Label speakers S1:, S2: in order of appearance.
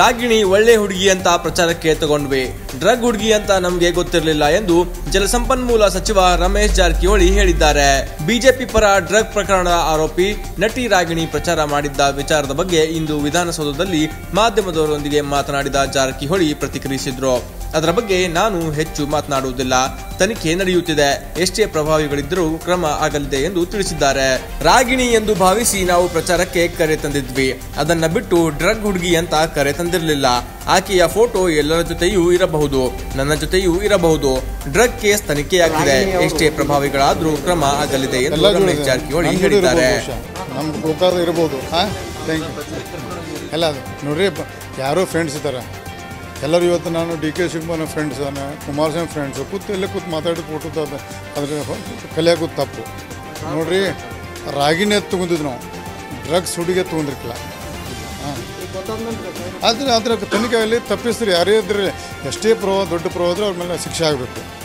S1: ರಾಗಿಣಿ ಒಳ್ಳೆ ಹುಡುಗಿ ಅಂತ ಪ್ರಚಾರಕ್ಕೆ ತಗೊಂಡ್ವಿ ಡ್ರಗ್ ಹುಡುಗಿ ಅಂತ ನಮ್ಗೆ ಗೊತ್ತಿರಲಿಲ್ಲ ಎಂದು ಜಲಸಂಪನ್ಮೂಲ ಸಚಿವ ರಮೇಶ್ ಜಾರಕಿಹೊಳಿ ಹೇಳಿದ್ದಾರೆ ಬಿಜೆಪಿ ಪರ ಡ್ರಗ್ ಪ್ರಕರಣದ ಆರೋಪಿ ನಟಿ ರಾಗಿಣಿ ಪ್ರಚಾರ ಮಾಡಿದ್ದ ವಿಚಾರದ ಬಗ್ಗೆ ಇಂದು ವಿಧಾನಸೌಧದಲ್ಲಿ ಮಾಧ್ಯಮದವರೊಂದಿಗೆ ಮಾತನಾಡಿದ ಜಾರಕಿಹೊಳಿ ಪ್ರತಿಕ್ರಿಯಿಸಿದ್ರು ಅದರ ಬಗ್ಗೆ ನಾನು ಹೆಚ್ಚು ಮಾತನಾಡುವುದಿಲ್ಲ ತನಿಖೆ ನಡೆಯುತ್ತಿದೆ ಎಷ್ಟೇ ಪ್ರಭಾವಿಗಳಿದ್ದರೂ ಕ್ರಮ ಆಗಲಿದೆ ಎಂದು ತಿಳಿಸಿದ್ದಾರೆ ರಾಗಿಣಿ ಎಂದು ಭಾವಿಸಿ ನಾವು ಪ್ರಚಾರಕ್ಕೆ ಕರೆ ತಂದಿದ್ವಿ ಅದನ್ನ ಬಿಟ್ಟು ಡ್ರಗ್ ಹುಡುಗಿ ಅಂತ ಕರೆ ತಂದಿರಲಿಲ್ಲ ಆಕೆಯ ಫೋಟೋ ಎಲ್ಲರ ಜೊತೆಯೂ ಇರಬಹುದು ನನ್ನ ಜೊತೆಯೂ ಇರಬಹುದು ಡ್ರಗ್ ಕೇಸ್ ತನಿಖೆಯಾಗಿದೆ ಎಷ್ಟೇ ಪ್ರಭಾವಿಗಳಾದ್ರೂ ಕ್ರಮ ಆಗಲಿದೆ ಎಂದು
S2: ಎಲ್ಲ
S1: ರಮೇಶ್ ಜಾರಕಿಹೊಳಿ ಹೇಳಿದ್ದಾರೆ
S2: ನಮ್ಮ ಗೋಕಾರ ಇರ್ಬೋದು ಹಾಂ ಥ್ಯಾಂಕ್ ಯು ಎಲ್ಲ ಅದು ನೋಡ್ರಿ ಪ- ಯಾರೋ ಫ್ರೆಂಡ್ಸ್ ಇದ್ದಾರೆ ಎಲ್ಲರೂ ಇವತ್ತು ನಾನು D K Shivakumar friends Kumaraswamy friends ಕೂತು ಎಲ್ಲೇ ಕೂತು ಮಾತಾಡಿ ಕೊಟ್ಟು ಅದ್ರ ಕಲಿಯೋದು ತಪ್ಪು ನೋಡ್ರಿ ರಾಗಿನೇ ತೊಗೊಂಡಿದ್ದು ನಾವು ಡ್ರಗ್ಸ್ ಹುಡುಗಿ ತೊಗೊಂಡಿರ್ಕಿಲ್ಲ ಹಾಂ ಆದರೆ ಅದರ ತನಿಖೆಯಲ್ಲಿ ತಪ್ಪಿಸ್ರಿ ಯಾರೇ ಇದ್ರೆ ಎಷ್ಟೇ ಪ್ರಭಾವ ದೊಡ್ಡ ಪ್ರಭಾವ ಇದ್ರೆ ಅವ್ರ ಮೇಲೆ ಶಿಕ್ಷೆ ಆಗಬೇಕು